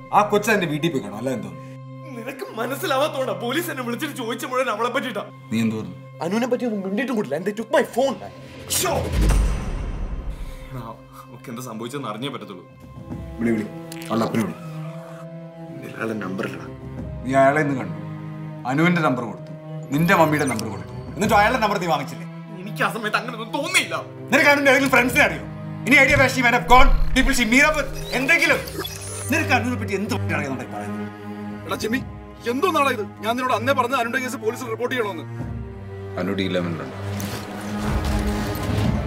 ആ കൊച്ചു എന്റെ വീട്ടിൽ പോയി കാണും അല്ല എന്തോ നിനക്ക് മനസ്സിലാവാത്തോണ്ടാ പോലീസ് എന്നെ വിളിച്ചിട്ട് ചോദിച്ച മുഴുവൻ അവളെ പറ്റിട്ടാ നീ എന്ത് പറഞ്ഞു അനുവിനെ പറ്റി ഒന്നും മിണ്ടിട്ടും കൂടില്ല എന്റെ ടുക്ക് മൈ ഫോൺ നമുക്ക് എന്താ സംഭവിച്ചെന്ന് അറിഞ്ഞേ പറ്റത്തുള്ളൂ വിളി വിളി അവളുടെ അപ്പനെ വിളി നിലയാളെ നമ്പറില്ല നീ അയാളെ ഇന്ന് കണ്ടു അനുവിന്റെ നമ്പർ കൊടുത്തു നിന്റെ മമ്മിയുടെ നമ്പർ കൊടുത്തു എന്നിട്ട് അയാളുടെ നമ്പർ നീ വാങ്ങിച്ചില്ലേ എനിക്ക് ആ സമയത്ത് അങ്ങനെ ഒന്നും തോന്നിയില്ല നിനക്ക് അനുവിന്റെ ഏതെങ്കിലും ഫ്രണ്ട്സിനെ അറിയോ ഇനി ഐഡിയ വാഷി മാൻ ഓഫ് ഗോഡ് പീപ്പിൾ ഷി മീർ അപ്പ് എന്തെങ്കിലും നിനക്ക് അനുവിനെ പറ്റി എന്ത് അറിയാന്നുണ്ടായി പറയുന്നത് എടാ ജിമ്മി എന്തോ നാളെ ഇത് ഞാൻ നിന്നോട് അന്നേ പറഞ്ഞ അനുന്റെ കേസ് പോലീസിൽ റിപ്പോർട്ട് ചെയ്യണമെന്ന് അനു ഡി ലെവനിലുണ്ട്